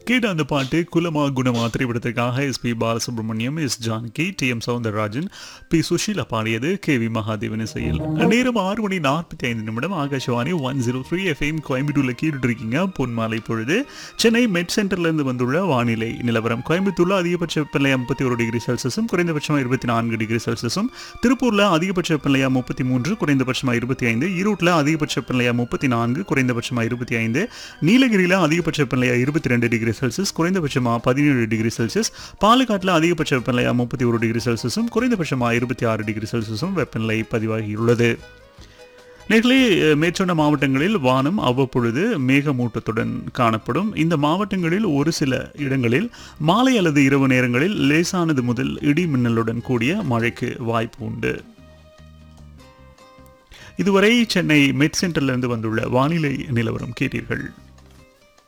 கேட்ட அந்த பாட்டு குலமா குணமா திரைப்படத்திற்காக S P Balasubrahmanyam S Janaki T M Soundararajan P Susheela பாடியது கே வி மகாதேவன் இசையில் நேரம் ஆறு மணி நாற்பத்தி ஐந்து நிமிடம் Akashvani one zero three FM கோயம்புத்தூர்ல கேட்டுட்டு இருக்கீங்க பொன்மாலை பொழுது சென்னை மெட் சென்டர்ல இருந்து வந்துள்ள வானிலை நிலவரம் கோயம்புத்தூர்ல அதிகபட்ச வெப்பநிலை முப்பத்தி ஒரு டிகிரி செல்சியஸும் குறைந்தபட்சம் இருபத்தி நான்கு டிகிரி செல்சியஸும் திருப்பூர்ல அதிகபட்ச வெப்பநிலையா முப்பத்தி மூன்று குறைந்தபட்சமா இருபத்தி ஐந்து ஈரோட்டில் அதிகபட்ச வெப்பநிலையா முப்பத்தி நான்கு குறைந்தபட்சமா இருபத்தி ஐந்து நீலகிரியில் அதிகபட்ச வெப்பநிலையா இருபத்தி ரெண்டு டிகிரி செல்சியஸ் குறைந்தபட்சமா பதினேழு டிகிரி செல்சியஸ் பாலக்காட்டில் அதிகபட்ச வெப்பநிலையா முப்பத்தி ஒரு டிகிரி செல்சியஸும் குறைந்தபட்சமா இருபத்தி ஆறு டிகிரி செல்சியஸும் வெப்பநிலை பதிவாகியுள்ளது நேர்களே மேற்சொன்ன மாவட்டங்களில் வானம் அவ்வப்பொழுது மேகமூட்டத்துடன் காணப்படும் இந்த மாவட்டங்களில் ஒரு சில இடங்களில் மாலை அல்லது இரவு நேரங்களில் லேசானது முதல் இடி மின்னலுடன் கூடிய மழைக்கு வாய்ப்பு உண்டு இதுவரை சென்னை மெட் சென்டர்லேருந்து வந்துள்ள வானிலை நிலவரம் கேட்டீர்கள்